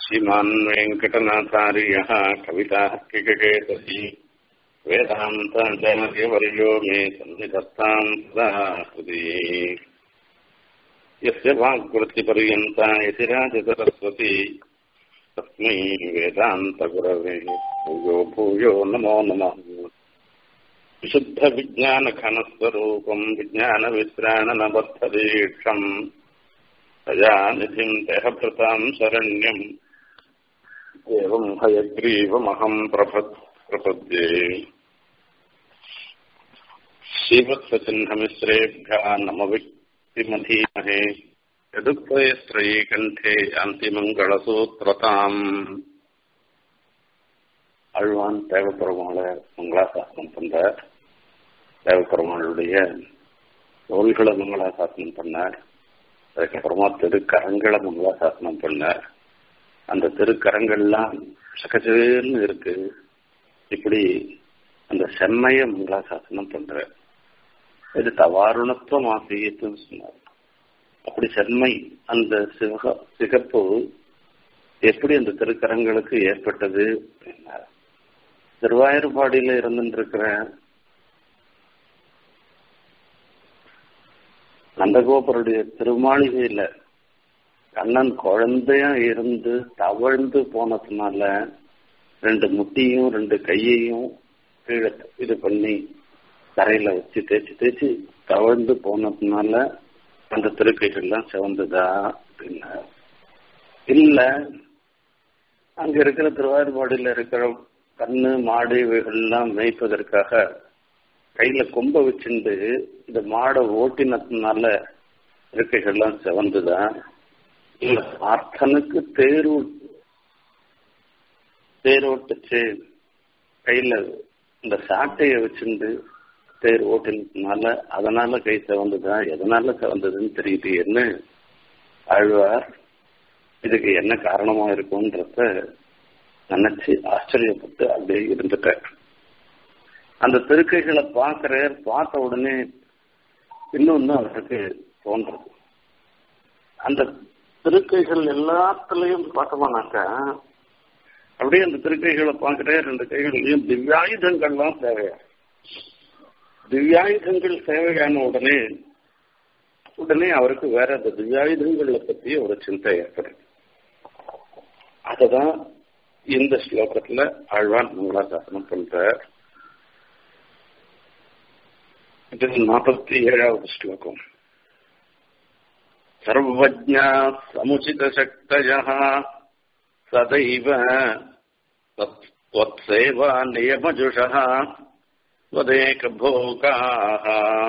श्रीमान् वेङ्कटनाथार्यः कवितार्किककेतसी वेदान्ताचार्यवर्यो मे सन्निधत्ताम् सदा हृदि यस्य वाक्वृत्तिपर्यन्ता यतिराजसरस्वती तस्मै वेदान्तगुरवे भूयो भूयो नमो नमः विशुद्धविज्ञानघनस्वरूपम् विज्ञानविश्राणनबद्धदीक्षम् दयानिधिम् देहभृताम् शरण्यम् एवम् हयग्रीवमहम् प्रपद् प्रपद्ये श्रीवत्सचिह्नमिश्रेभ्यः नम विमधीमहे यदुक्तयस्त्रयीकण्ठे யாந்திமங்களசூத்திரதாம் அழ்வான் தேவப்பெருமாளை மங்களாசாசனம் பண்றார் தேவப்பெருமாளுடைய தோள்களை மங்களாசாசனம் பண்ணார் அதுக்கப்புறமா திருக்கரங்களை மங்களாசாசனம் பண்ணார் அந்த திருக்கரங்கள்லாம் சகச்சேர்னு இருக்கு இப்படி அந்த செம்மைய மங்களாசாசனம் பண்ற இது தவாருணத்துவம் ஆசியத்துன்னு சொன்னார் அப்படி செம்மை அந்த சிவக சிகப்பு எப்படி அந்த திருக்கரங்களுக்கு ஏற்பட்டது அப்படின்னா திருவாயூர்பாடியில இருந்துருக்கிற நந்தகோபருடைய திருமாளிகையில கண்ணன் குழந்தையா இருந்து தவழ்ந்து போனதுனால ரெண்டு முட்டியும் ரெண்டு கையையும் கீழே இது பண்ணி தரையில வச்சு தேய்ச்சி தேய்ச்சி தவழ்ந்து போனதுனால அந்த திருக்கைகள்லாம் சிவந்ததா அப்படின்னா இல்ல அங்க இருக்கிற திருவாரூர்பாடியில இருக்கிற கண்ணு மாடு எல்லாம் மேய்ப்பதற்காக கையில கொம்ப வச்சுண்டு இந்த மாடை ஓட்டினதுனால இருக்கைகள்லாம் சிவந்துதா இல்ல பார்த்தனுக்கு தேர் தேர் ஓட்டுச்சு கையில இந்த சாட்டைய வச்சுண்டு தேர் ஓட்டினதுனால அதனால கை சிவந்ததா எதனால சிவந்ததுன்னு தெரியுது என்ன ஆழ்வார் இதுக்கு என்ன காரணமா இருக்கும்ன்றத நினைச்சு ஆச்சரியப்பட்டு அப்படியே இருந்துட்டார் அந்த திருக்கைகளை பார்க்கிற பார்த்த உடனே இன்னொன்னு அவருக்கு தோன்றது அந்த திருக்கைகள் எல்லாத்துலயும் பார்த்தோம்னாக்கா அப்படியே அந்த திருக்கைகளை பார்க்கிற ரெண்டு கைகள்லயும் திவ்யாயுதங்கள்லாம் தேவையா திவ்யாயுதங்கள் தேவையான உடனே உடனே அவருக்கு வேற அந்த திவ்யாயுதங்களை பத்தி ஒரு சிந்தை ஏற்படுது அததான் இந்த ஸ்லோகத்துல ஆழ்வான் மங்களாசாசனம் பண்றார் இது நாற்பத்தி ஏழாவது ஸ்லோகம் சர்வஜா சமுச்சித சக்தய சதைவ त्वत्सेवा नियमजुषः त्वदेकभोगाः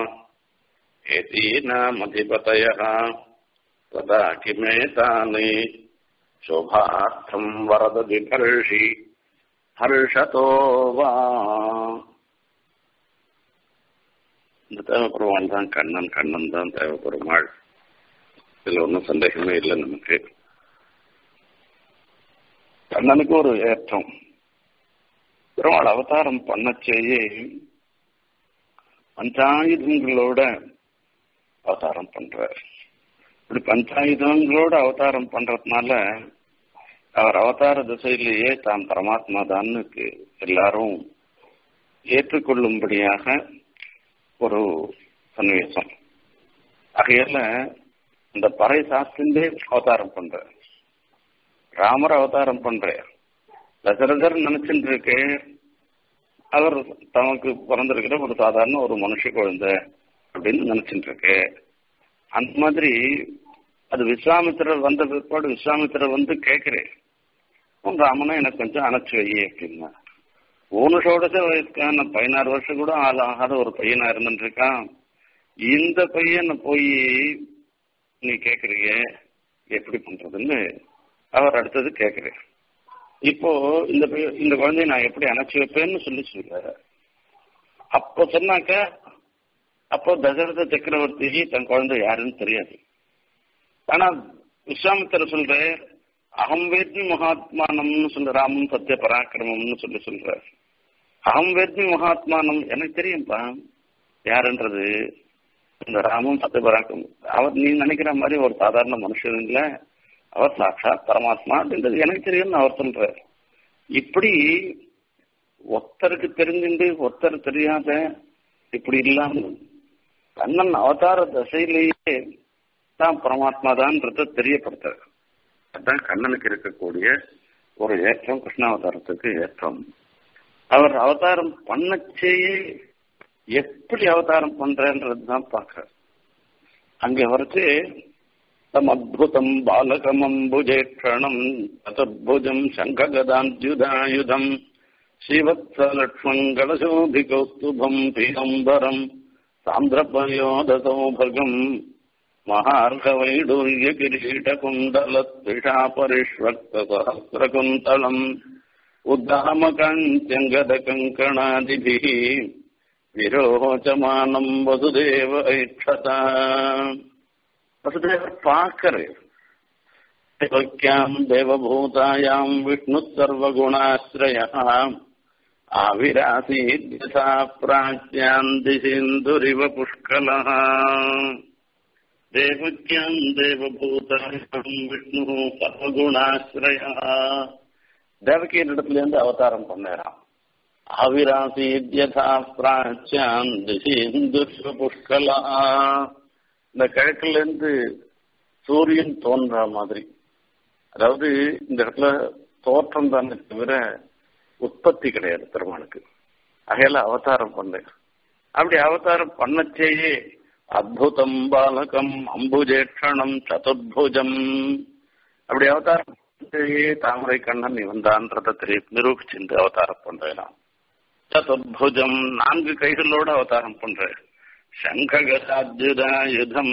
एतीनामधिपतयः तदा किमेतानि शोभार्थम् वरदति हर्षि हर्षतो वा இந்த தேவப்பெருமாள் தான் கண்ணன் கண்ணன் தான் தேவப்பெருமாள் இதுல ஒன்றும் சந்தேகமே இல்லை நமக்கு கண்ணனுக்கு ஒரு ஏற்றம் பெருமாள் அவதாரம் பண்ணச்சேயே பஞ்சாயுதங்களோட அவதாரம் பண்றார் இப்படி பஞ்சாயுதங்களோட அவதாரம் பண்றதுனால அவர் அவதார திசையிலேயே தான் பரமாத்மா தான் எல்லாரும் ஏற்றுக்கொள்ளும்படியாக ஒரு சன்னிவேசம் ஆகையால இந்த பறை சாஸ்திரே அவதாரம் பண்ற ராமர் அவதாரம் பண்றார் தசரதர் நினைச்சுட்டு இருக்கு அவர் தமக்கு பிறந்திருக்கிற ஒரு சாதாரண ஒரு மனுஷ குழந்தை அப்படின்னு நினைச்சுட்டு இருக்கு அந்த மாதிரி அது விஸ்வாமித்திரர் வந்த பிற்பாடு விஸ்வாமித்திரர் வந்து கேட்கிறேன் உன் ராமனை எனக்கு கொஞ்சம் அணைச்சு வை அப்படின்னா ஊனுஷோடச வயசுக்கான பதினாறு வருஷம் கூட ஆள் ஆகாத ஒரு பையனா இருந்துட்டு இருக்கான் இந்த பையனை போய் நீ கேக்குறீங்க எப்படி பண்றதுன்னு அவர் அடுத்தது கேட்கிறேன் இப்போ இந்த இந்த குழந்தைய நான் எப்படி அணைச்சி வைப்பேன்னு சொல்லி சொல்றாரு அப்போ சொன்னாக்க அப்போ தசரத சக்கரவர்த்திக்கு தன் குழந்தை யாருன்னு தெரியாது ஆனா விஸ்வாமித்திர சொல்ற அகம் வேத்மி மகாத்மானம்னு சொல்ற ராமன் சத்திய பராக்கிரமம்னு சொல்லி சொல்ற அகம் வேத்மி மகாத்மானம் எனக்கு தெரியும்பா யாருன்றது இந்த ராமன் சத்திய பராக்கிரமம் அவர் நீ நினைக்கிற மாதிரி ஒரு சாதாரண மனுஷன் இல்ல அவர் சாட்சாத் பரமாத்மா அப்படின்றது எனக்கு தெரியும்னு அவர் சொல்றார் இப்படி ஒருத்தருக்கு தெரிஞ்சுண்டு ஒருத்தர் தெரியாத இப்படி இல்லாம கண்ணன் அவதார தசையிலேயே தான் பரமாத்மா தான்ன்றத தெரியப்படுத்துறார் அதுதான் கண்ணனுக்கு இருக்கக்கூடிய ஒரு ஏற்றம் கிருஷ்ணாவதாரத்துக்கு ஏற்றம் அவர் அவதாரம் பண்ணச்சேயே எப்படி அவதாரம் பண்றன்றது தான் பார்க்க அங்க வரைச்சு தம் அத்புதம் பாலகமம்புஜேக்ஷணம் சதுர்புஜம் சங்ககதாத்யுதாயுதம் ஸ்ரீவத்ஸலக்ஷ்மங்கலசோபிகௌஸ்துபம் பீதம்பரம் சாந்திரபயோதசௌபகம் மகார்கவைடூர்ய கிரீடகுண்டலத்விஷாபரிஷ்வக்தசஹசிரகுந்தலம் உத்தாமகாஞ்சங்கதகங்கணாதிபிः விரோச்சமானம் வசுதேவ ஐட்சதா வசுதேவர் பார்க்கறது தேவக்கியாம் தேவபூதாயாம் விஷ்ணு சர்வகுணாசிரய ஆவிராசீத் யதா பிராச்யாம் திசிந்துரிவ புஷ்கல தேவக்கியாம் தேவபூதாயாம் விஷ்ணு சர்வகுணாசிரய தேவகியின் இடத்துல இருந்து அவதாரம் பண்ணாராம் ஆவிராசீத் யதா பிராச்யாம் திசிந்துரிவ புஷ்கலா இந்த கிழக்குல இருந்து சூரியன் தோன்ற மாதிரி அதாவது இந்த இடத்துல தோற்றம் தானே தவிர உற்பத்தி கிடையாது பெருமானுக்கு அகையில அவதாரம் பண்ணு அப்படி அவதாரம் பண்ணச்சேயே அத்புதம் பாலகம் அம்புஜேட்சணம் சதுர்புஜம் அப்படி அவதாரம் பண்ணச்சேயே தாமரை கண்ணன் இவன் தான்றதை தெரிய நிரூபிச்சிருந்து அவதாரம் பண்றேன் சதுர்புஜம் நான்கு கைகளோட அவதாரம் பண்றேன் சங்ககதாத்யுதாயுதம்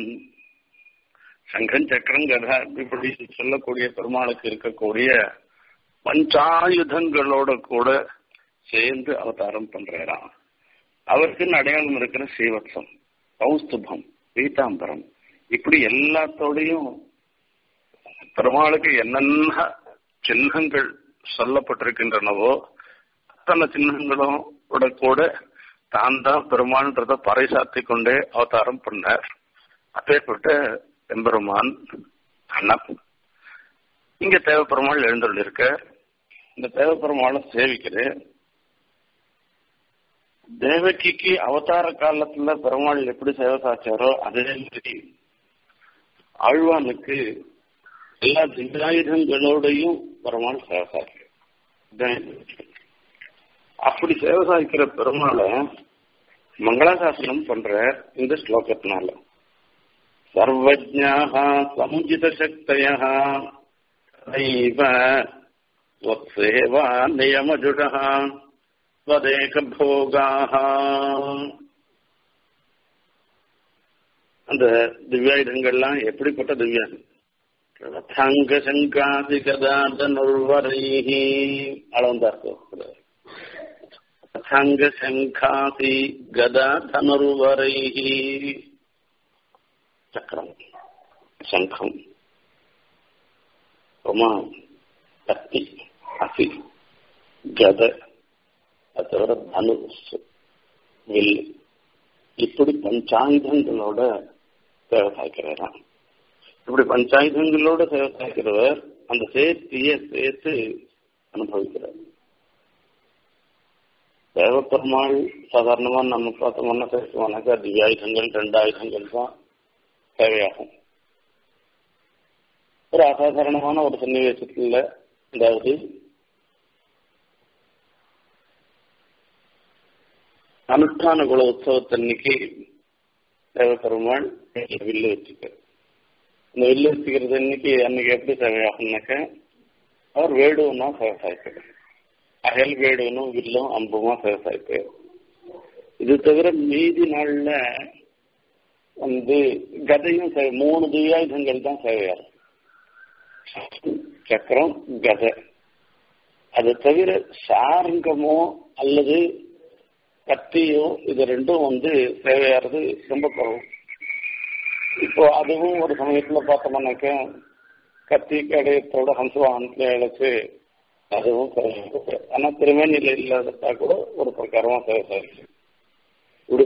சங்கம் சக்கரம் கதா இப்படி சொல்லக்கூடிய பெருமாளுக்கு இருக்கக்கூடிய பஞ்சாயுதங்களோட கூட சேர்ந்து அவதாரம் பண்றாராம் அவருக்கு அடையாளம் இருக்கிற ஸ்ரீவத்சம் கௌஸ்துபம் பீதாம்பரம் இப்படி எல்லாத்தோடையும் பெருமாளுக்கு என்னென்ன சின்னங்கள் சொல்லப்பட்டிருக்கின்றனவோ அத்தனை சின்னங்களும் கூட தான் தான் பெருமாள்ன்றத பறைசாத்தி கொண்டே அவதாரம் பண்ணார் அப்பேற்பட்ட எம்பெருமான் அண்ணன் இங்க தேவப்பெருமாள் எழுந்துள்ள இருக்க இந்த தேவப்பெருமாளை சேவிக்கிறேன் தேவகிக்கு அவதார காலத்துல பெருமாள் எப்படி சேவை சாச்சாரோ அதே மாதிரி ஆழ்வானுக்கு எல்லா திவ்யாயுதங்களோடையும் பெருமாள் சேவை சாய்க்கிறார் அப்படி சேவை சாய்க்கிற பெருமாளை மங்களாசாசனம் பண்ற இந்த ஸ்லோகத்தினால சர்வஜாக சமுஜித சக்தய சேவா நியமஜுட ஸ்வதேக போகாக அந்த திவ்யாயுதங்கள்லாம் எப்படிப்பட்ட திவ்யாயுதம் ரதாங்க சங்காதி கதாதனுர்வரைஹி அளவந்தார் ரதாங்க சங்காதி கதாதனுர்வரைஹி சக்கரம் சங்கம் உமா கத்தி அசி கத அது தவிர தனுஷ் வில் இப்படி பஞ்சாயுதங்களோட சேவை சாய்க்கிறாராம் இப்படி பஞ்சாயுதங்களோட சேவை சாய்க்கிறவர் அந்த சேர்த்திய சேர்த்து அனுபவிக்கிறார் தேவப்பெருமாள் சாதாரணமா நம்ம பார்த்தோம்னா பேசுவானாக்கா திவ்யாயுதங்கள் ரெண்டாயுதங்கள் தான் தேவையாகும் ஒரு அசாதாரணமான ஒரு சன்னிவேசத்துல அதாவது அனுஷ்டான குல உற்சவத்தன்னைக்கு தேவப்பெருமாள் வில்லு வச்சுக்க இந்த வில்லு வச்சுக்கிறது அன்னைக்கு அன்னைக்கு எப்படி தேவையாகும்னாக்க அவர் வேடுவனா சேவை சாய்ப்பார் அகல் வேடுவனும் வில்லும் அம்புமா சேவை சாய்ப்பார் இது தவிர மீதி நாள்ல வந்து கதையும் மூணு திவ்யாயுதங்கள் தான் சேவையாகும் சக்கரம் கதை அது தவிர சாரங்கமோ அல்லது கத்தியோ இது ரெண்டும் வந்து தேவையாறது ரொம்ப குறவு இப்போ அதுவும் ஒரு சமயத்துல பார்த்தோம்னாக்க கத்தி கடையத்தோட ஹம்சவாகனத்துல இழைச்சு அதுவும் ஆனா திருமணில இல்லாததா கூட ஒரு பிரகாரமா சேவை சாதிச்சு இப்படி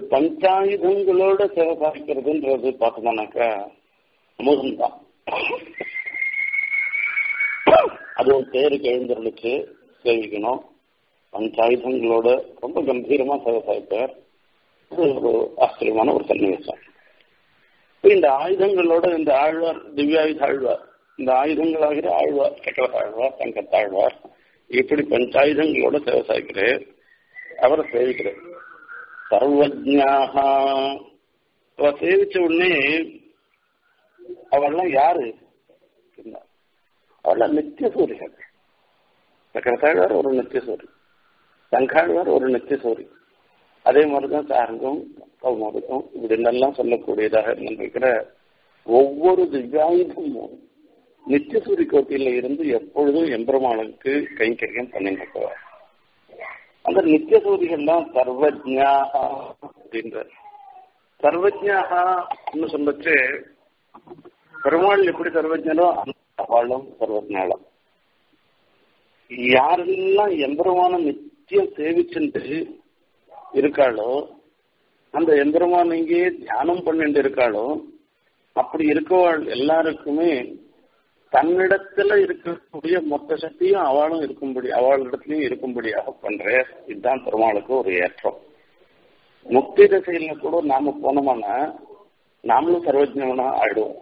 பஞ்சாயுதங்களோட சேவை சாதிக்கிறதுன்றது பார்த்தோம்னாக்கா அமுதம் தான் அதுவும் தேருக்கு எழுந்திருந்துச்சு சேவிக்கணும் பஞ்சாயுதங்களோட ரொம்ப கம்பீரமா சேவை சாய்ப்பார் அது ஒரு ஆச்சரியமான ஒரு சன்னிவேசம் இந்த ஆயுதங்களோட இந்த ஆழ்வார் திவ்யாயுத ஆழ்வார் இந்த ஆயுதங்களாகிற ஆழ்வார் சக்கர ஆழ்வார் தங்கத்தாழ்வார் இப்படி பஞ்சாயுதங்களோட சேவை சாய்க்கிறேன் அவரை சேவிக்கிறேன் சர்வஜாக அவ சேவிச்ச உடனே அவள்லாம் யாரு அவள்லாம் நித்திய சூரியன் சக்கரத்தாழ்வார் ஒரு நித்திய சூரி சங்காழ்வார் ஒரு நித்திய சூரி அதே மாதிரிதான் சாரங்கம் கௌமோதகம் இப்படி எல்லாம் சொல்லக்கூடியதாக இருந்திருக்கிற ஒவ்வொரு திவ்யாயுதமும் நித்தியசூரி கோட்டியில இருந்து எப்பொழுதும் எம்பெருமானுக்கு கைங்கரியம் பண்ணிருக்கிறார் அந்த நித்தியசூரிகள்லாம் சர்வஜாக அப்படின்ற சர்வஜாக சொல்லச்சு பெருமாள் எப்படி சர்வஜனோ அவளும் சர்வஜாலம் யாரெல்லாம் எம்பெருமான நித்தியம் சேவிச்சுட்டு இருக்காளோ அந்த எம்பெருமான் இங்கேயே தியானம் பண்ணிட்டு இருக்காளோ அப்படி இருக்கவாள் எல்லாருக்குமே தன்னிடத்துல இருக்கக்கூடிய மொத்த சக்தியும் அவளும் இருக்கும்படி அவளிடத்துலயும் இருக்கும்படியாக பண்ற இதுதான் பெருமாளுக்கு ஒரு ஏற்றம் முக்தி திசையில கூட நாம போனோம்னா நாமளும் சர்வஜனா ஆயிடுவோம்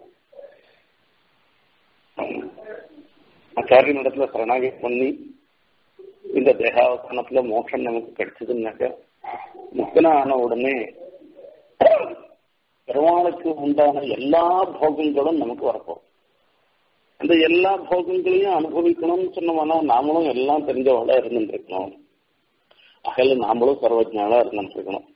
ஆச்சாரிய இடத்துல சரணாகி பண்ணி இந்த தேகாவசானத்துல மோட்சம் நமக்கு கிடைச்சதுன்னாக்க முக்தனா ஆன உடனே பெருமாளுக்கு உண்டான எல்லா போகங்களும் நமக்கு வரப்போம் அந்த எல்லா போகங்களையும் அனுபவிக்கணும்னு சொன்னோம்னா நாமளும் எல்லாம் தெரிஞ்சவளா இருந்துட்டு இருக்கணும் அகல நாமளும் சர்வஜனாலா இருந்துட்டு இருக்கணும்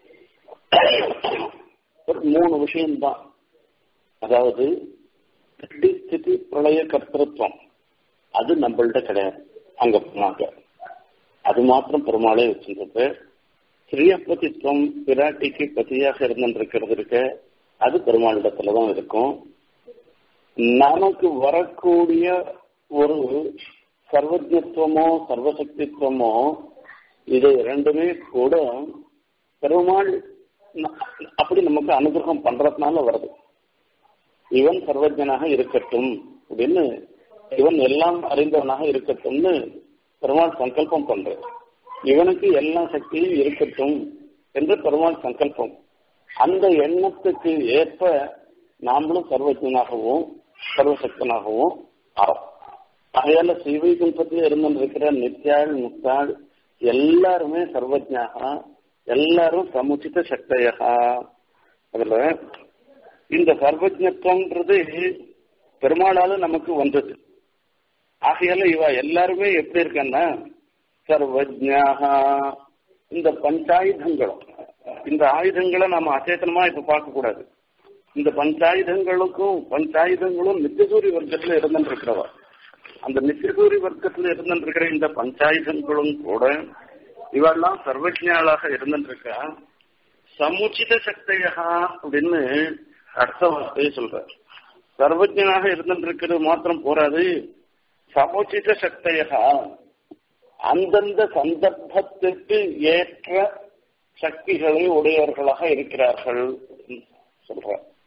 ஒரு மூணு விஷயம்தான் அதாவது திட்டி ஸ்திதி பிரளய கர்த்தத்துவம் அது நம்மள்ட்ட கிடையாது அங்க போனாங்க அது மாத்திரம் பெருமாளே வச்சிருக்கு ஸ்ரீயப்பதித்துவம் பிராட்டிக்கு பத்தியாக இருந்துருக்கிறது இருக்க அது பெருமாளிடத்துலதான் இருக்கும் நமக்கு வரக்கூடிய ஒரு சர்வஜத்துவமோ சர்வசக்தித்துவமோ இது ரெண்டுமே கூட பெருமாள் அப்படி நமக்கு அனுகிரகம் பண்றதுனால வருது இவன் சர்வஜனாக இருக்கட்டும் அப்படின்னு இவன் எல்லாம் அறிந்தவனாக இருக்கட்டும்னு பெருமாள் சங்கல்பம் பண்ற இவனுக்கு எல்லா சக்தியும் இருக்கட்டும் என்று பெருமாள் சங்கல்பம் அந்த எண்ணத்துக்கு ஏற்ப நாமளும் சர்வஜனாகவும் சர்வசக்தனாகவும் ஆறோம் ஆகையால ஸ்ரீவைகுண்டத்தில் இருந்திருக்கிற நித்யாள் முக்தாள் எல்லாருமே சர்வஜனாக எல்லாரும் சமுச்சித சக்தையா அதுல இந்த சர்வஜத்துவம்ன்றது பெருமாளால நமக்கு வந்தது ஆகையால இவ எல்லாருமே எப்படி இருக்கன்னா சர்வஜாக இந்த பஞ்சாயுதங்களும் இந்த ஆயுதங்களை நாம அச்சேத்தனமா இப்ப பார்க்க கூடாது இந்த பஞ்சாயுதங்களுக்கும் பஞ்சாயுதங்களும் நித்தியசூரி வர்க்கத்துல இருந்துருக்கிறவா அந்த நித்தியசூரி வர்க்கத்துல இருந்துருக்கிற இந்த பஞ்சாயுதங்களும் கூட இவெல்லாம் சர்வஜாளாக இருந்துருக்கா சமுச்சித சக்தியா அப்படின்னு அர்த்த வார்த்தையை சொல்ற சர்வஜனாக இருந்துருக்கிறது மாத்திரம் போராது சமுச்சித சக்தியா அந்தந்த சந்தர்ப்பத்திற்கு ஏற்ற சக்திகளை உடையவர்களாக இருக்கிறார்கள் சொல்ற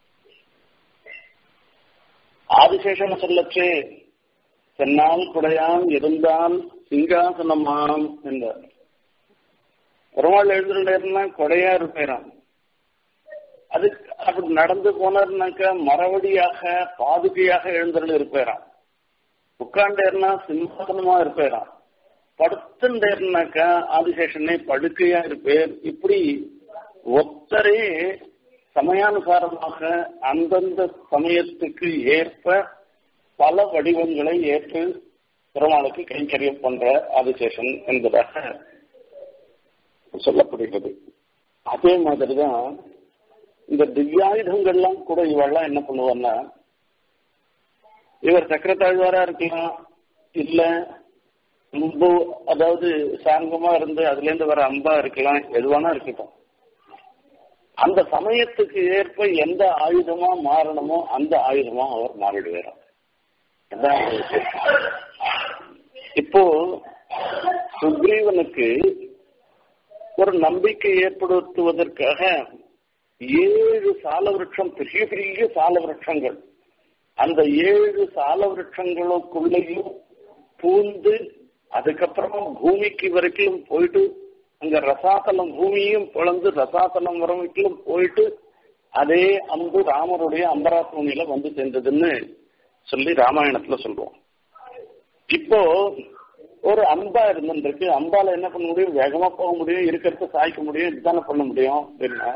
ஆதிசேஷன் சொல்லச்சே சென்னால் குடையாம் இருந்தால் சிங்காசனமாம் என்றார் பெருமாள் எழுந்துருந்தா கொடையா இருப்பேராம் அது அப்படி நடந்து போனார்னாக்கா மரவடியாக பாதுகையாக எழுந்தருள் இருப்பேராம் உட்காண்டேர்னா சிம்மாசனமா இருப்பேராம் படுத்துட்டேர்னாக்கா ஆதிசேஷனே படுக்கையா இருப்பேர் இப்படி ஒத்தரே சமயானுசாரமாக அந்தந்த சமயத்துக்கு ஏற்ப பல வடிவங்களை ஏற்று பெருமாளுக்கு கைங்கரியம் பண்ற ஆதிசேஷன் என்பதாக சொல்லப்படுகிறது அதே மாதிரிதான் இந்த திவ்யாயுதங்கள்லாம் கூட இவெல்லாம் என்ன பண்ணுவான்னா இவர் சக்கரத்தாழ்வாரா இருக்கலாம் இல்ல முன்பு அதாவது சாங்கமா இருந்து அதுல இருந்து வர அம்பா இருக்கலாம் எதுவானா இருக்கட்டும் அந்த சமயத்துக்கு ஏற்ப எந்த ஆயுதமா மாறணுமோ அந்த ஆயுதமா அவர் மாறிடுவார் இப்போ சுக்ரீவனுக்கு ஒரு நம்பிக்கை ஏற்படுத்துவதற்காக ஏழு சால விருட்சம் பெரிய பெரிய சால விருட்சங்கள் அந்த ஏழு சால விருட்சங்களுக்குள்ளேயும் பூந்து அதுக்கப்புறமா பூமிக்கு வரைக்கும் போயிட்டு அங்க ரசாத்தலம் பூமியும் பிளந்து ரசாத்தலம் வரைக்கும் போயிட்டு அதே அம்பு ராமருடைய அம்பராத்மனியில வந்து சேர்ந்ததுன்னு சொல்லி ராமாயணத்துல சொல்றோம் இப்போ ஒரு அம்பா இருந்துருக்கு அம்பால என்ன பண்ண முடியும் வேகமா போக முடியும் இருக்கிறத சாய்க்க முடியும் இதுதானே பண்ண முடியும் அப்படின்னா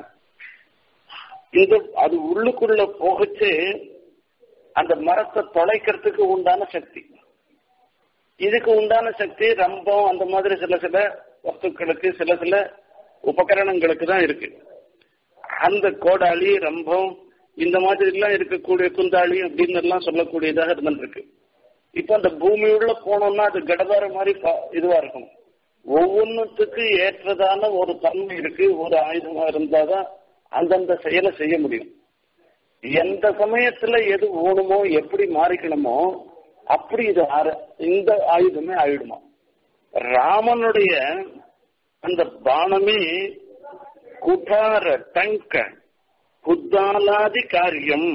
இந்த அது உள்ளுக்குள்ள போகச்சு அந்த மரத்தை தொலைக்கிறதுக்கு உண்டான சக்தி இதுக்கு உண்டான சக்தி ரம்பம் அந்த மாதிரி சில சில வஸ்துக்களுக்கு சில சில உபகரணங்களுக்கு தான் இருக்கு அந்த கோடாளி ரம்பம் இந்த மாதிரி எல்லாம் இருக்கக்கூடிய குந்தாளி அப்படின்னு எல்லாம் சொல்லக்கூடியதாக இருந்துருக்கு இப்ப அந்த பூமி உள்ள போனோம்னா அது கடதார மாதிரி இதுவா இருக்கும் ஒவ்வொன்றுத்துக்கு ஏற்றதான ஒரு தன்மை இருக்கு ஒரு ஆயுதமா இருந்தாதான் அந்தந்த செயலை செய்ய முடியும் எந்த சமயத்துல எது ஓணுமோ எப்படி மாறிக்கணுமோ அப்படி இது இந்த ஆயுதமே ஆயிடுமா ராமனுடைய அந்த பானமே குட்டார டங்க குத்தாலாதி காரியம்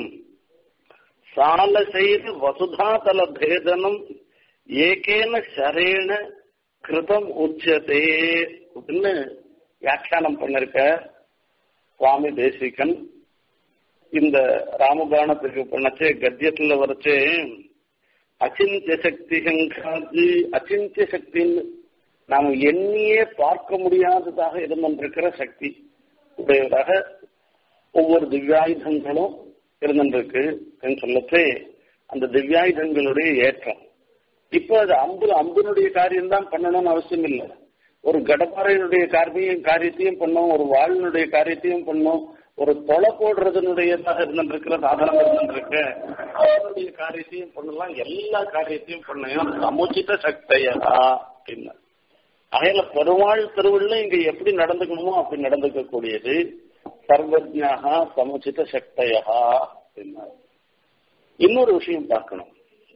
சால செய்து வசுதாதல பேதனம் ஏகேன சரேன கிருதம் உச்சதே அப்படின்னு வியாக்கியானம் பண்ணிருக்க சுவாமி தேசிகன் இந்த ராமபாணத்துக்கு பண்ணச்சே கத்தியத்துல வரைச்சே அச்சிந்திய சக்தி சங்காது அச்சிந்திய சக்தின்னு நாம் எண்ணியே பார்க்க முடியாததாக இருந்திருக்கிற சக்தி உடையதாக ஒவ்வொரு திவ்யாயுதங்களும் இருந்திருக்கு சொல்லச்சே அந்த திவ்யாயுதங்களுடைய ஏற்றம் இப்போ அது அம்பு அம்புனுடைய காரியம் தான் பண்ணணும்னு அவசியம் இல்லை ஒரு கடப்பாறையினுடைய காரியம் காரியத்தையும் பண்ணும் ஒரு வாளினுடைய காரியத்தையும் பண்ணும் ஒரு தொலை போடுறதுனுடையதாக இருந்துருக்கிற சாதனம் இருந்துருக்கு அவருடைய காரியத்தையும் பண்ணலாம் எல்லா காரியத்தையும் பண்ணையும் சமுச்சித சக்தையா அப்படின்னு அகையில பெருமாள் திருவிழா இங்க எப்படி நடந்துக்கணுமோ அப்படி நடந்துக்க கூடியது சர்வஜா சமுச்சித சக்தையா அப்படின்னா இன்னொரு விஷயம் பார்க்கணும்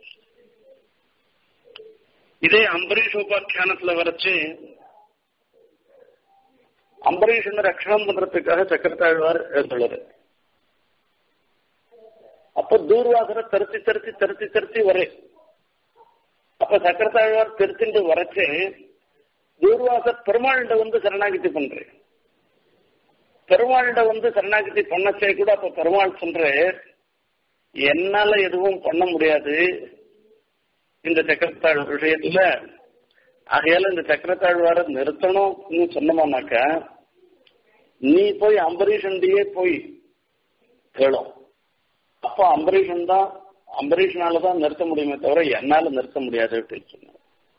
இதே அம்பரீஷ் உபாக்கியானத்துல வரைச்சு அம்பரீஷன் ரட்சணம் பண்றதுக்காக சக்கரத்தாழ்வார் எழுந்துள்ளாரு அப்ப தூர்வாசரை தருத்தி தருத்தி தருத்தி தருத்தி வரே அப்ப சக்கரத்தாழ்வார் திருத்திண்டு வரைச்சு தூர்வாசர் பெருமாள்கிட்ட வந்து சரணாகிதி பண்றேன் பெருமாள்கிட்ட வந்து சரணாகிதி பண்ணச்சே கூட அப்ப பெருமாள் சொல்ற என்னால எதுவும் பண்ண முடியாது இந்த சக்கரத்தாழ் விஷயத்துல ஆகையால இந்த சக்கரத்தாழ்வார நிறுத்தணும்னு சொன்னோம்னாக்க நீ போய் அம்பரீஷன்டையே போய் கேளும் அப்போ அம்பரீஷன் தான் அம்பரீஷனால தான் நிறுத்த முடியுமே தவிர என்னால நிறுத்த முடியாது அப்படின்னு சொன்னார்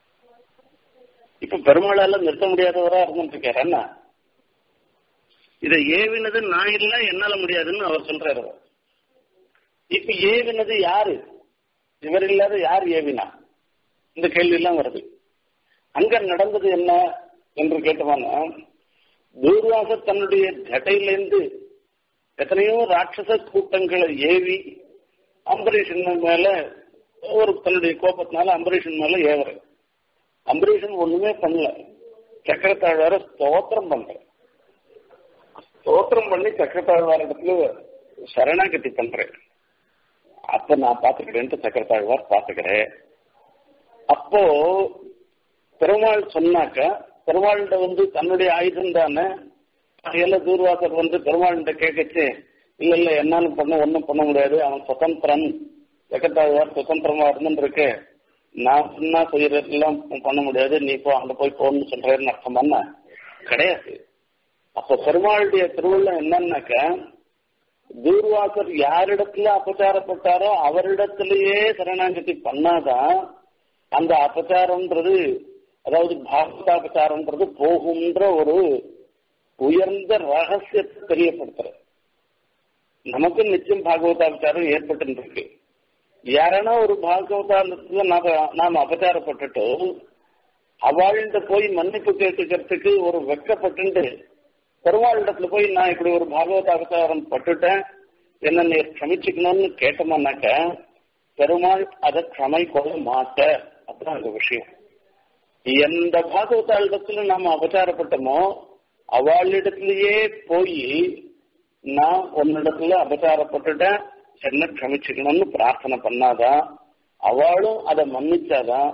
இப்ப பெருமாளால நிறுத்த முடியாதவரா இருந்துட்டு என்ன இதை ஏவினது நான் இல்ல என்னால முடியாதுன்னு அவர் சொல்றாரு இப்ப ஏவினது யாரு இவர் இல்லாத யார் ஏவினா இந்த கேள்வி எல்லாம் வருது அங்க நடந்தது என்ன என்று கேட்டவானா தூர்வாச தன்னுடைய ஜட்டையிலேருந்து எத்தனையோ ராட்சச கூட்டங்களை ஏவி அம்பரீஷன் மேல ஒரு தன்னுடைய கோபத்தினால அம்பரீஷன் மேல ஏவர அம்பரீஷன் ஒண்ணுமே பண்ணல சக்கரத்தாழ்வார ஸ்தோத்திரம் பண்ற ஸ்தோத்திரம் பண்ணி சக்கரத்தாழ்வார இடத்துல சரணாகதி பண்றேன் அப்ப நான் பாத்துக்கிறேன்ட்டு சக்கரத்தாழ்வார் பாத்துக்கிறேன் அப்போ பெருமாள் சொன்னாக்க பெருமாள்கிட்ட வந்து தன்னுடைய ஆயுதம் தானே எல்லாம் தூர்வாசர் வந்து பெருமாள்கிட்ட கேட்கச்சு இல்ல இல்ல என்னாலும் பண்ண ஒன்றும் பண்ண முடியாது அவன் சுதந்திரன் வெக்கத்தாழ்வார் சுதந்திரமா இருந்துருக்கு நான் சொன்னா செய்யறதெல்லாம் பண்ண முடியாது நீ போ அங்க போய் போன்னு சொல்றேன்னு அர்த்தம் பண்ண கிடையாது அப்ப பெருமாளுடைய திருவிழா என்னன்னாக்க தூர்வாசர் யாரிடத்துல அபச்சாரப்பட்டாரோ அவரிடத்திலேயே சரணாகதி பண்ணாதான் அந்த அபச்சாரம்ன்றது அதாவது பாகவதாபச்சாரம்ன்றது போகுன்ற ஒரு உயர்ந்த ரகசியத்தை தெரியப்படுத்துற நமக்கு நிச்சயம் பாகவதாபச்சாரம் ஏற்பட்டு இருக்கு யாரானா ஒரு பாகவதாரத்துல நாம நாம் அபச்சாரப்பட்டுட்டு அவள்கிட்ட போய் மன்னிப்பு கேட்டுக்கிறதுக்கு ஒரு வெக்கப்பட்டு பெருமாளிடத்துல போய் நான் இப்படி ஒரு பாகவத அவதாரம் பட்டுட்டேன் என்ன நீ க்ஷமிச்சுக்கணும்னு கேட்டோம்னாக்க பெருமாள் அதை க்ஷமை கொள்ள மாட்ட அதான் அந்த விஷயம் எந்த பாகவதாளிடத்துல நாம அபச்சாரப்பட்டோமோ அவளிடத்திலேயே போய் நான் உன்னிடத்துல அபச்சாரப்பட்டுட்டேன் என்ன க்ஷமிச்சுக்கணும்னு பிரார்த்தனை பண்ணாதான் அவளும் அதை மன்னிச்சாதான்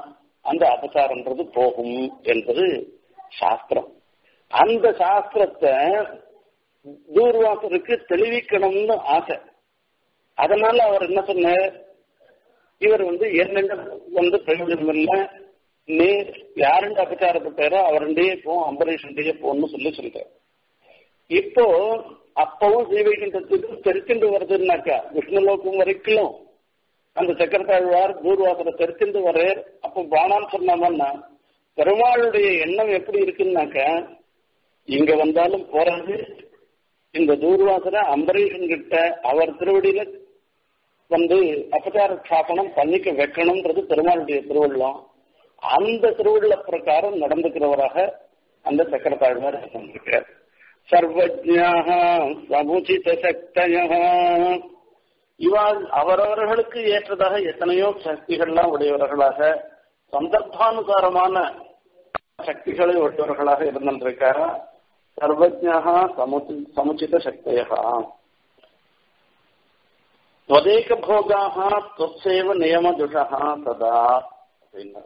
அந்த அபசாரம்ன்றது போகும் என்பது சாஸ்திரம் அந்த சாஸ்திரத்தை தூர்வாசருக்கு தெளிவிக்கணும்னு ஆசை அதனால அவர் என்ன சொன்னார் இவர் வந்து என்னென்ன வந்து பிரயோஜனம் இல்லை நீ யாருண்டு அபச்சாரப்பட்டாரோ அவருடைய போ அம்பரீஷன்டைய போன்னு சொல்லி சொல்றார் இப்போ அப்பவும் ஸ்ரீவைகுண்டத்துக்கு தெரிச்சுண்டு வருதுன்னாக்கா விஷ்ணுலோகம் வரைக்கும் அந்த சக்கரத்தாழ்வார் தூர்வாசரை தெரிச்சுண்டு வர்றார் அப்போ பானான்னு சொன்னாமன்னா பெருமாளுடைய எண்ணம் எப்படி இருக்குன்னாக்க இங்க வந்தாலும் போறது இந்த தூர்வாசரை அம்பரீஷன் கிட்ட அவர் திருவடியில வந்து அபச்சார ஸ்தாபனம் பண்ணிக்க வைக்கணும்ன்றது பெருமாளுடைய திருவள்ளம் அந்த திருவுள்ள பிரகாரம் நடந்துக்கிறவராக அந்த சக்கரத்தாழ்வார் இருந்திருக்கார் சர்வஜாக சமுச்சித சக்தய இவாள் அவரவர்களுக்கு ஏற்றதாக எத்தனையோ சக்திகள்லாம் உடையவர்களாக சந்தர்ப்பானுசாரமான சக்திகளை உடையவர்களாக இருந்திருக்காரா சர்வஜா சமுச்சி சமுச்சித சக்தியா त्वदेक भोगाः त्वत्सेव நியமதுஷா ததா அப்படின்னா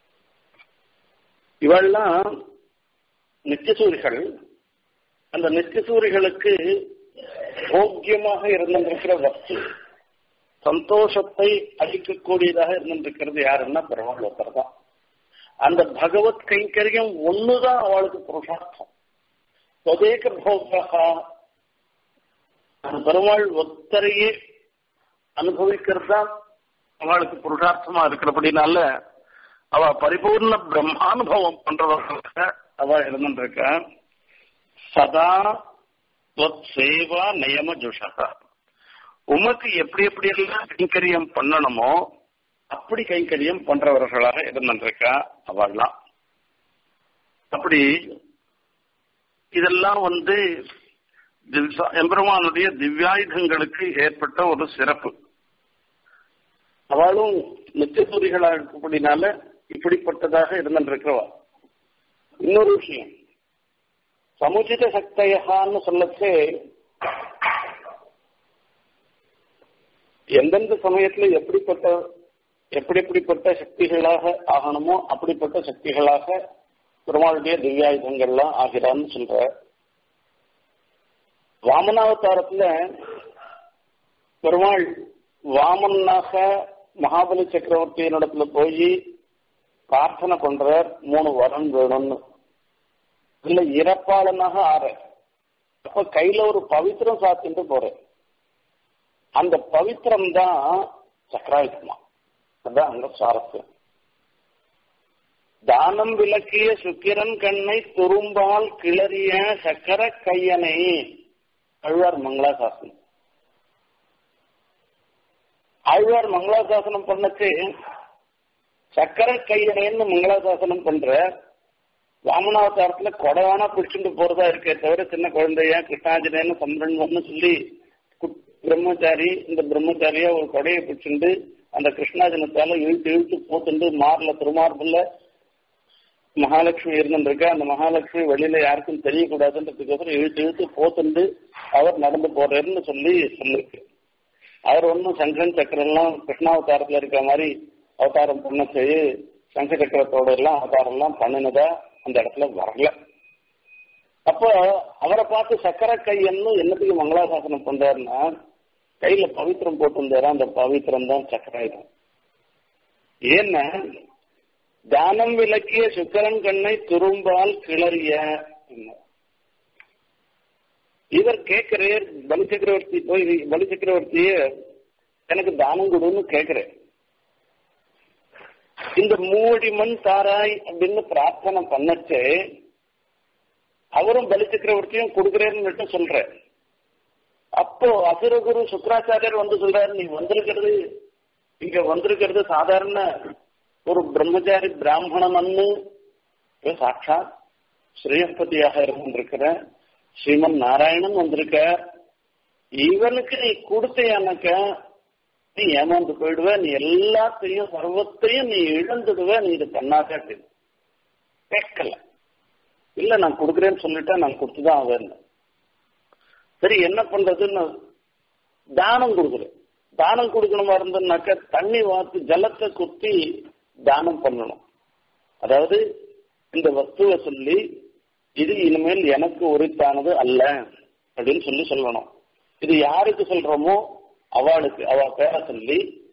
இவெல்லாம் நித்தியசூரிகள் அந்த நித்தியசூரிகளுக்கு போக்கியமாக இருந்திருக்கிற வஸ்து சந்தோஷத்தை அளிக்கக்கூடியதாக இருந்திருக்கிறது யாருன்னா பெருமாள் ஒருத்தர் தான் அந்த பகவத் கைங்கரியம் ஒண்ணுதான் அவளுக்கு புருஷார்த்தம் தொதேக போகா அந்த பெருமாள் ஒத்தரையே அனுபவிக்கிறது தான் அவளுக்கு புருஷார்த்தமா இருக்கிறபடினால அவ பரிபூர்ண பிரம்மானுபவம் பண்றவர்களாக அவ இருந்துருக்க சதா சேவா நியம ஜுஷகா உமக்கு எப்படி எப்படி எல்லாம் கைங்கரியம் பண்ணணுமோ அப்படி கைங்கரியம் பண்றவர்களாக இருந்திருக்கா அவள்லாம் அப்படி இதெல்லாம் வந்து எம்பெருமானுடைய திவ்யாயுதங்களுக்கு ஏற்பட்ட ஒரு சிறப்பு அவளும் நித்தியசூரிகளா இருக்கப்படினால இப்படிப்பட்டதாக இருந்திருக்கிறவா இன்னொரு விஷயம் சமுச்சித சக்தையான்னு சொல்லச்சே எந்தெந்த சமயத்துல எப்படிப்பட்ட எப்படி எப்படிப்பட்ட சக்திகளாக ஆகணுமோ அப்படிப்பட்ட சக்திகளாக பெருமாளுடைய திவ்யாயுதங்கள்லாம் ஆகிறான்னு சொல்ற வாமனாவதாரத்துல பெருமாள் வாமன்னாக மகாபலி சக்கரவர்த்தியினிடத்துல போய் பிரார்த்தனை பண்றார் மூணு வரம் வேணும்னு இல்ல இறப்பாளனாக ஆற அப்ப கையில ஒரு பவித்திரம் சாத்திட்டு போறேன் அந்த பவித்திரம் தான் சக்கராயுதமா அதான் அங்க சுவாரஸ்யம் தானம் விளக்கிய சுக்கிரன் கண்ணை துரும்பால் கிளறிய சக்கர கையனை அழ்வார் மங்களாசாசனம் ஆழ்வார் மங்களாசாசனம் பண்ணச்சு சக்கர கையனைன்னு மங்களாசாசனம் பண்ற வாமனாவதாரத்துல கொடையானா பிடிச்சுட்டு போறதா இருக்கே தவிர சின்ன குழந்தைய கிருஷ்ணாஜனேன்னு சந்திரன் சொல்லி பிரம்மச்சாரி இந்த பிரம்மச்சாரியா ஒரு கொடையை பிடிச்சுண்டு அந்த கிருஷ்ணாஜனத்தால இழுத்து இழுத்து போத்துண்டு மார்ல திருமார்புல மகாலட்சுமி இருந்துருக்க அந்த மகாலட்சுமி வெளியில யாருக்கும் தெரியக்கூடாதுன்றதுக்கோசரம் இழுத்து இழுத்து போத்துண்டு அவர் நடந்து போறாருன்னு சொல்லி சொல்லிருக்கு அவர் ஒன்றும் சங்கரன் சக்கரெல்லாம் கிருஷ்ணாவதாரத்துல இருக்க மாதிரி அவதாரம் பண்ண செய்ய சங்க சக்கரத்தோட எல்லாம் அவதாரம் எல்லாம் பண்ணினதா அந்த இடத்துல வரல அப்போ அவரை பார்த்து சக்கர கையன்னு என்னத்துக்கு மங்களாசாசனம் பண்றாருன்னா கையில பவித்திரம் போட்டிருந்தாரு அந்த பவித்திரம் தான் சக்கராயுதம் ஏன்னா தானம் விளக்கிய சுக்கரன் கண்ணை துரும்பால் கிளறிய இவர் கேட்கிறார் பலி சக்கரவர்த்தி போய் பலி சக்கரவர்த்திய எனக்கு தானம் கொடுன்னு கேட்கிறேன் இந்த மூடி மண் தாராய் அப்படின்னு பிரார்த்தனை பண்ணச்சு அவரும் பலி சக்கரவர்த்தியும் கொடுக்குறேன்னு சொல்ற அப்போ அசுரகுரு சுக்கராச்சாரியர் வந்து சொல்றாரு நீ வந்திருக்கிறது இங்க வந்திருக்கிறது சாதாரண ஒரு பிரம்மச்சாரி பிராமணன்னு சாட்சாத் ஸ்ரீஹஸ்பதியாக இருந்திருக்கிற ஸ்ரீமன் நாராயணன் வந்திருக்க இவனுக்கு நீ கொடுத்தையானாக்க நீ ஏமாந்து போயிடுவ நீ எல்லாத்தையும் சர்வத்தையும் நீ இழந்துடுவ நீ இது பண்ணாக்க கேட்கல இல்ல நான் கொடுக்குறேன்னு சொல்லிட்டா நான் கொடுத்துதான் ஆவேன் சரி என்ன பண்றதுன்னு தானம் கொடுக்குறேன் தானம் கொடுக்கணுமா இருந்ததுனாக்க தண்ணி வாத்து ஜலத்தை குத்தி தானம் பண்ணணும் அதாவது இந்த வஸ்துவை சொல்லி இது இனிமேல் எனக்கு உரித்தானது அல்ல அப்படின்னு சொல்லி சொல்லணும் இது யாருக்கு சொல்றோமோ அவளுக்கு அவ பேரை சொல்லி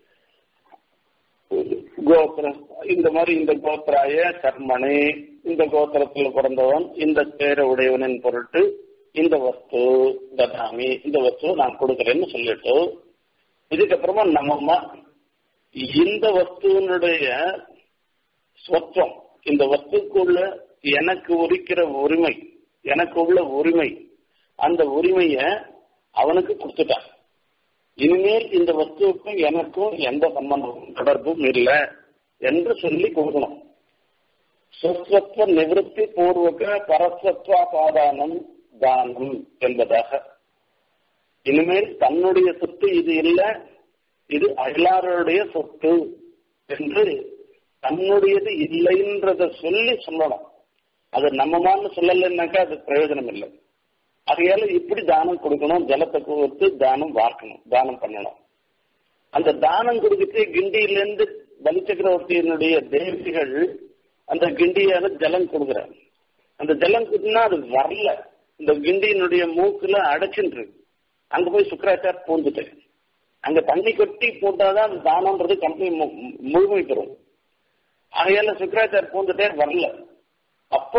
கோத்திர இந்த மாதிரி இந்த கோத்திராய கர்மனே இந்த கோத்திரத்தில் பிறந்தவன் இந்த பேரை உடையவனின் பொருட்டு இந்த வஸ்து ததாமி இந்த வஸ்து நான் கொடுக்குறேன்னு சொல்லிட்டு இதுக்கப்புறமா நம்ம இந்த வஸ்துவனுடைய சொத்தம் இந்த வஸ்துக்குள்ள எனக்கு உரிக்கிற உரிமை எனக்கு உள்ள உரிமை அந்த உரிமைய அவனுக்கு கொடுத்துட்டான் இனிமேல் இந்த வஸ்துவுக்கும் எனக்கும் எந்த சம்பந்தமும் தொடர்பும் இல்லை என்று சொல்லி கொடுக்கணும் சொஸ்வத்வ நிவர்த்தி பூர்வக பரஸ்வத்வாபாதானம் தானம் என்பதாக இனிமேல் தன்னுடைய சொத்து இது இல்லை இது அயலாருடைய சொத்து என்று தன்னுடையது இல்லைன்றத சொல்லி சொல்லணும் அது நம்மமான்னு சொல்லலைன்னாக்கா அது பிரயோஜனம் இல்லை அதையால இப்படி தானம் கொடுக்கணும் ஜலத்தை கொடுத்து தானம் வார்க்கணும் தானம் பண்ணணும் அந்த தானம் கொடுத்துட்டு கிண்டியிலேருந்து பலி சக்கரவர்த்தியினுடைய தேவிகள் அந்த கிண்டியால ஜலம் கொடுக்குறாங்க அந்த ஜலம் கொடுத்தா அது வரல இந்த கிண்டியினுடைய மூக்குல அடைச்சுட்டு அங்க போய் சுக்கராச்சார் பூந்துட்டு அங்க தண்ணி கொட்டி போட்டாதான் அந்த தானம்ன்றது கம்பெனி முழுமை பெறும் அதையால சுக்கராச்சார் பூந்துட்டே வரல அப்போ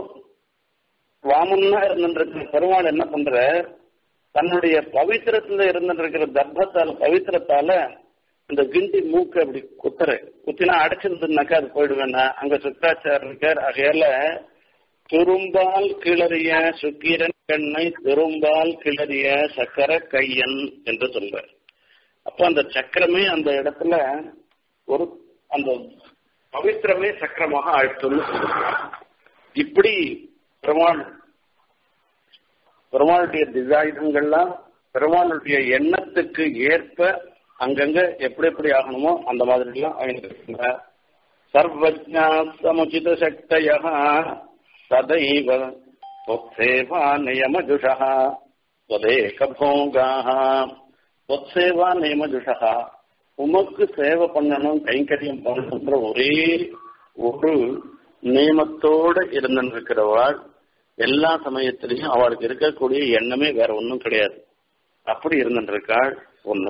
வாமன்னா இருந்துருக்கிற பெருமாள் என்ன பண்ற தன்னுடைய பவித்திரத்துல இருந்துருக்கிற தர்ப்பத்தால பவித்திரத்தால இந்த கிண்டி மூக்கு அப்படி குத்துற குத்தினா அடைச்சிருந்துனாக்கா அது போயிடுவேன்னா அங்க சுக்காச்சார் இருக்கார் ஆகையால துரும்பால் கிளறிய சுக்கிரன் கண்ணை திரும்பால் கிளறிய சக்கர கையன் என்று சொல்றார் அப்ப அந்த சக்கரமே அந்த இடத்துல ஒரு அந்த பவித்திரமே சக்கரமாக ஆழ்த்துன்னு இப்படி பெருமாள் பெருமாளுடைய திசாயுதங்கள்லாம் பெருமாளுடைய எண்ணத்துக்கு ஏற்ப அங்கங்க எப்படி எப்படி ஆகணுமோ அந்த மாதிரி எல்லாம் ஆகிட்டு சர்வஜா சமுச்சித சக்தய சதைவ தொத்சேவா நியமஜுஷா தொதேகபோகாக தொத்சேவா நியமஜுஷா உமக்கு சேவை பண்ணணும் கைங்கரியம் பண்ணணுன்ற ஒரே ஒரு நியமத்தோடு இருந்திருக்கிறவாள் எல்லா சமயத்திலையும் அவளுக்கு இருக்கக்கூடிய எண்ணமே வேற ஒன்றும் கிடையாது அப்படி இருந்திருக்காள் ஒண்ணு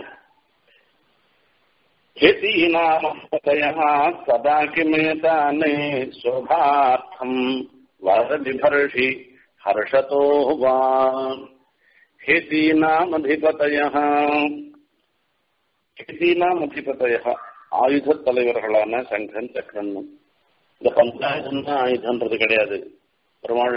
சதா கிமேதானே சோபார்த்தம் வரதிபர்ஷி ஹர்ஷதோ வா ஹேதீனாமதிபதய ஹேதீனாமதிபதய ஆயுத தலைவர்களான சங்கன் சக்கரன் இந்த பஞ்சாயுதம் தான் ஆயுதன்றது கிடையாது பெருமாள்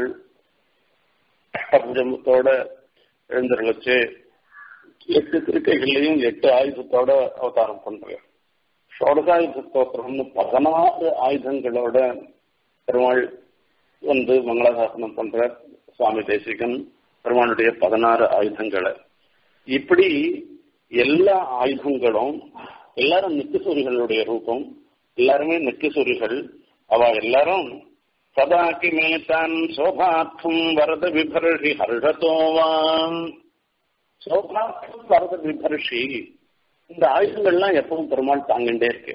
அஷ்டபுஜமத்தோட எழுந்தருளச்சு எட்டு திருக்கைகள்லையும் எட்டு ஆயுதத்தோட அவதாரம் பண்றார் ஷோடசாயுத ஸ்தோத்திரம்னு பதினாறு ஆயுதங்களோட பெருமாள் வந்து மங்களாசாசனம் பண்றார் சுவாமி தேசிகன் பெருமாளுடைய பதினாறு ஆயுதங்களை இப்படி எல்லா ஆயுதங்களும் எல்லாரும் நித்திசூரிகளுடைய ரூபம் எல்லாருமே நித்திசூரிகள் அவ எல்லாரும் சதா கிமேதான் சோபார்த்தம் வரத விபர்ஷி ஹர்ஷத்தோவான் சோபார்த்தம் வரத விபர்ஷி இந்த ஆயுதங்கள்லாம் எப்பவும் பெருமாள் தாங்கிட்டே இருக்கு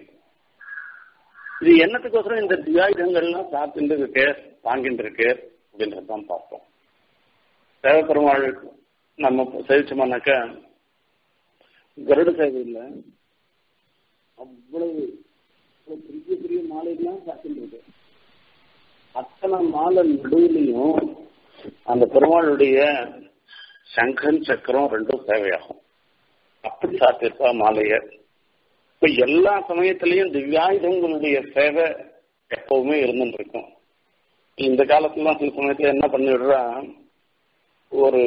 இது என்னத்துக்கோசரம் இந்த தியாயுதங்கள்லாம் சாப்பிட்டு இருக்கு தாங்கிட்டு இருக்கு அப்படின்றதான் பார்ப்போம் தேவ பெருமாள் நம்ம சேவிச்சோம்னாக்க கருட சேவையில் அவ்வளவு பெரிய பெரிய மாலைகள்லாம் சாத்திட்டு இருக்கு அத்தனை மாலை நடுவுலையும் அந்த பெருமாளுடைய சங்கன் சக்கரம் ரெண்டும் தேவையாகும் அப்படி சாத்திருப்பா மாலைய இப்ப எல்லா சமயத்திலையும் திவ்யாயுதங்களுடைய சேவை எப்பவுமே இருந்துட்டு இருக்கும் இந்த காலத்துல சில சமயத்துல என்ன பண்ணிடுறா ஒரு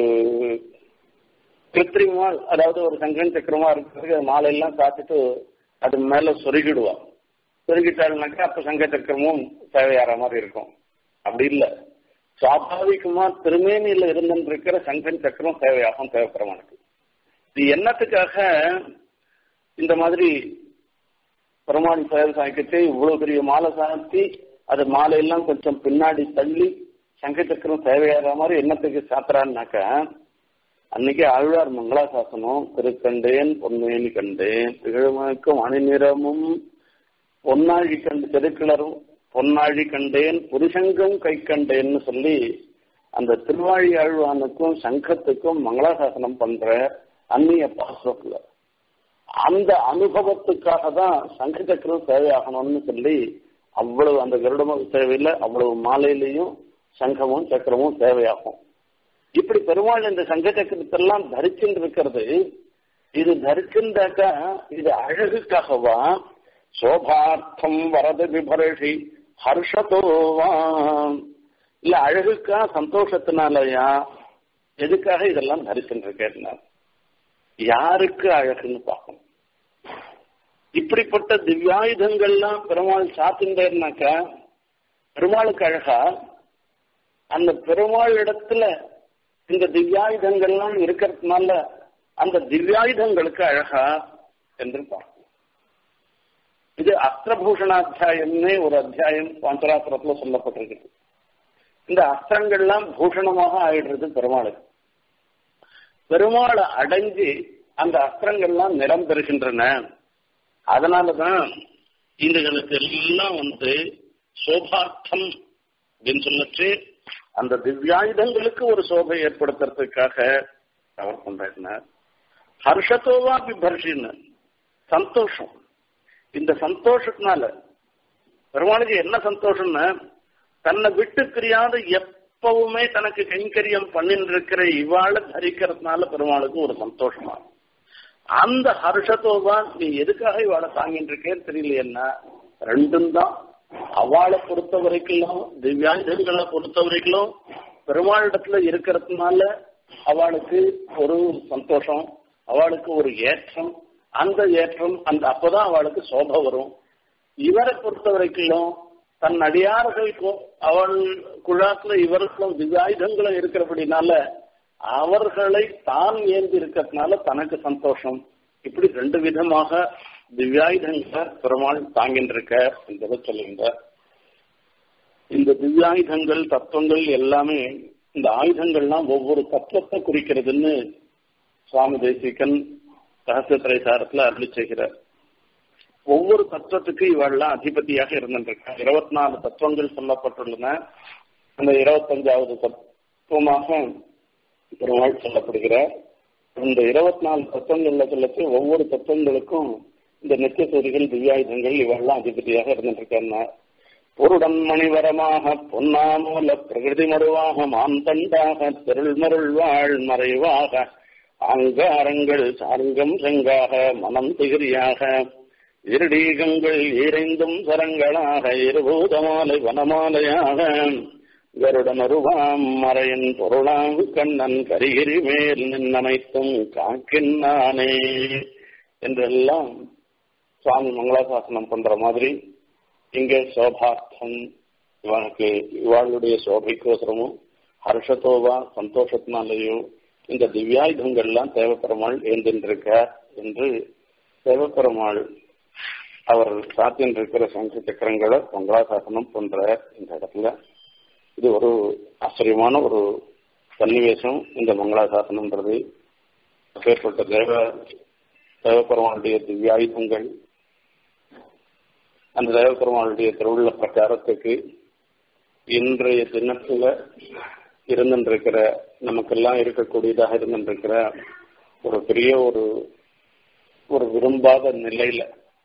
கிருத்திரிமா அதாவது ஒரு சங்கன் சக்கரமா இருக்கிறதுக்கு மாலை எல்லாம் சாத்திட்டு அது மேல சொருகிடுவா சொருகிட்டாருனாக்கா அப்ப சங்க சக்கரமும் தேவையாற மாதிரி இருக்கும் அப்படி இல்லை சுவாபாவிகமா திருமேனியில இருந்திருக்கிற சங்கன் சக்கரம் தேவையாகும் தேவைப்படுறவனுக்கு இது என்னத்துக்காக இந்த மாதிரி பெருமாள் சேவை சாய்க்கச்சு இவ்வளவு பெரிய மாலை சாத்தி அது மாலையெல்லாம் கொஞ்சம் பின்னாடி தள்ளி சங்க சக்கரம் தேவையாகிற மாதிரி என்னத்துக்கு சாத்துறான்னாக்க அன்னைக்கு ஆழ்வார் மங்களாசாசனம் திருக்கண்டேன் பொன்மேனி கண்டேன் திகழ்மக்கும் அணிநிறமும் பொன்னாழி கண்டு திருக்கிளரும் பொன்னாழி கண்டேன் புருஷங்கம் கை கண்டேன்னு சொல்லி அந்த திருவாழி ஆழ்வானுக்கும் சங்கத்துக்கும் மங்களாசாசனம் பண்ற அந்நிய பாசுரத்துல அந்த அனுபவத்துக்காக தான் சங்க சக்கரம் தேவையாகணும்னு சொல்லி அவ்வளவு அந்த கருடமும் தேவையில்லை அவ்வளவு மாலையிலையும் சங்கமும் சக்கரமும் தேவையாகும் இப்படி பெருமாள் இந்த சங்க சக்கரத்தெல்லாம் தரிச்சுட்டு இருக்கிறது இது தரிச்சுட்டாக்கா இது அழகுக்காகவா சோபார்த்தம் வரத விபரஷி ஹர்ஷதோவா இல்ல அழகுக்கா சந்தோஷத்தினாலயா எதுக்காக இதெல்லாம் தரிச்சுட்டு இருக்கேன் யாருக்கு அழகுன்னு பார்க்கணும் இப்படிப்பட்ட திவ்யாயுதங்கள்லாம் பெருமாள் சாத்தின்றேன்னாக்கா பெருமாளுக்கு அழகா அந்த பெருமாள் இடத்துல இந்த திவ்யாயுதங்கள்லாம் இருக்கிறதுனால அந்த திவ்யாயுதங்களுக்கு அழகா என்று பார்க்கணும் இது அஸ்திரபூஷணாத்தியாயம்னே ஒரு அத்தியாயம் பாஞ்சராத்திரத்துல சொல்லப்பட்டிருக்கு இந்த அஸ்திரங்கள்லாம் பூஷணமாக ஆயிடுறது பெருமாளுக்கு பெருமாளை அடைஞ்சு அந்த அஸ்திரங்கள்லாம் நிறம் பெறுகின்றன அதனாலதான் இதுகளுக்கு எல்லாம் வந்து சோபார்த்தம் அப்படின்னு சொல்லச்சு அந்த திவ்யாயுதங்களுக்கு ஒரு சோபை ஏற்படுத்துறதுக்காக அவர் பண்றார் ஹர்ஷத்தோவா பிபர்ஷின்னு சந்தோஷம் இந்த சந்தோஷத்தினால பெருமாளுக்கு என்ன சந்தோஷம்னா தன்னை விட்டு பிரியாத எப்பவுமே தனக்கு கைங்கரியம் பண்ணிட்டு இருக்கிற இவாளை தரிக்கிறதுனால பெருமாளுக்கு ஒரு சந்தோஷமா அந்த ஹர்ஷத்தோவா நீ எதுக்காக இவாளை தாங்கிட்டு இருக்கேன்னு தெரியலையன்னா ரெண்டும் தான் அவளை பொறுத்த வரைக்கும் திவ்யாயுதங்களை பொறுத்த வரைக்கும் பெருமாளிடத்துல இருக்கிறதுனால அவளுக்கு ஒரு சந்தோஷம் அவளுக்கு ஒரு ஏற்றம் அந்த ஏற்றம் அந்த அப்பதான் அவளுக்கு சோபை வரும் இவரை பொறுத்த வரைக்கும் தன் அடியார்களுக்கும் அவள் குழாத்துல இவருக்கும் திவ்யாயுதங்களும் இருக்கிறபடினால அவர்களை தான் ஏந்தி இருக்கிறதுனால தனக்கு சந்தோஷம் இப்படி ரெண்டு விதமாக திவ்யாயுதங்களை பெருமாள் தாங்கின்றிருக்க என்பதை சொல்லுகின்றார் இந்த திவ்யாயுதங்கள் தத்துவங்கள் எல்லாமே இந்த ஆயுதங்கள்லாம் ஒவ்வொரு தத்துவத்தை குறிக்கிறதுன்னு சுவாமி தேசிகன் ரகசியத்திரை சாரத்துல அருளி செய்கிறார் ஒவ்வொரு தத்துவத்துக்கு இவெல்லாம் அதிபதியாக இருந்திருக்கா இருபத்தி நாலு தத்துவங்கள் சொல்லப்பட்டுள்ளன அந்த இருபத்தஞ்சாவது தத்துவமாக பெருமாள் சொல்லப்படுகிறார் இந்த இருபத்தி நாலு தத்துவங்கள்ல சொல்லச்சு ஒவ்வொரு தத்துவங்களுக்கும் இந்த நித்தியசூரிகள் திவ்யாயுதங்கள் இவெல்லாம் அதிபதியாக இருந்திருக்காங்க பொருடன் மணிவரமாக பொன்னாமூல பிரகிருதி மருவாக மாந்தண்டாக திருள்மருள் வாழ் மறைவாக அங்காரங்கள் சார்கம் செங்காக மனம் திகிரியாக இருடீகங்கள் இறைந்தும் சரங்களாக இருபூதமாலை வனமாலையாக கருடன் அருவாம் மறையின் பொருளாம் கண்ணன் கரிகிரி மேல் நின்னமைத்தும் காக்கின்னானே என்றெல்லாம் சுவாமி மங்களாசாசனம் பண்ற மாதிரி இங்கே சோபார்த்தம் இவனுக்கு இவாளுடைய சோபைக்கோசரமும் ஹர்ஷத்தோவா சந்தோஷத்தினாலேயோ இந்த திவ்யாயுதங்கள்லாம் தேவப்பெருமாள் ஏந்திருக்க என்று தேவப்பெருமாள் அவர் சாத்தின் இருக்கிற சங்க சக்கரங்களை மங்களாசாசனம் பண்ற இந்த இடத்துல இது ஒரு ஆச்சரியமான ஒரு சன்னிவேசம் இந்த மங்களாசாசனம்ன்றது அப்பேற்பட்ட தேவ தேவப்பெருமாளுடைய திவ்யாயுதங்கள் அந்த தேவப்பெருமாளுடைய திருவுள்ள பிரச்சாரத்துக்கு இன்றைய தினத்துல இருந்துருக்கிற நமக்கெல்லாம் இருக்கக்கூடியதாக இருந்துருக்கிற ஒரு பெரிய ஒரு ஒரு விரும்பாத நிலையில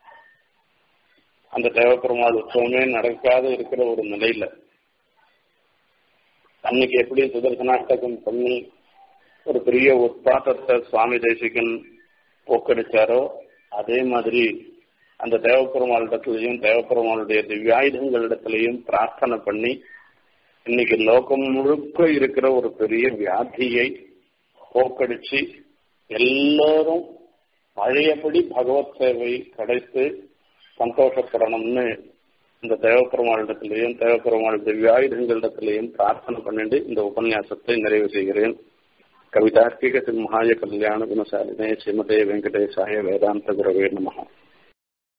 அந்த தேவப்பெருமாள் உற்சவமே நடக்காத இருக்கிற ஒரு நிலையில அன்னைக்கு எப்படி சுதர்சனாட்டகம் பண்ணி ஒரு பெரிய உற்பாட்டத்தை சுவாமி தேசிகன் போக்கடிச்சாரோ அதே மாதிரி அந்த தேவப்பெருமாளிடத்திலையும் தேவப்பெருமாளுடைய திவ்யாயுதங்களிடத்திலையும் பிரார்த்தனை பண்ணி இன்னைக்கு லோகம் முழுக்க இருக்கிற ஒரு பெரிய வியாதியை போக்கடிச்சு எல்லாரும் பழையபடி பகவத் சேவை கிடைத்து சந்தோஷப்படணும்னு இந்த தேவப்பெருமாளிடத்திலையும் தேவப்பெருமாள் திவ்யாயுதங்களிடத்திலையும் பிரார்த்தனை பண்ணிட்டு இந்த உபன்யாசத்தை நிறைவு செய்கிறேன் கவிதார்க்கிக சிம்ஹாய கல்யாண குணசாலினே ஸ்ரீமதே வெங்கடேசாய வேதாந்த குரவே நமகா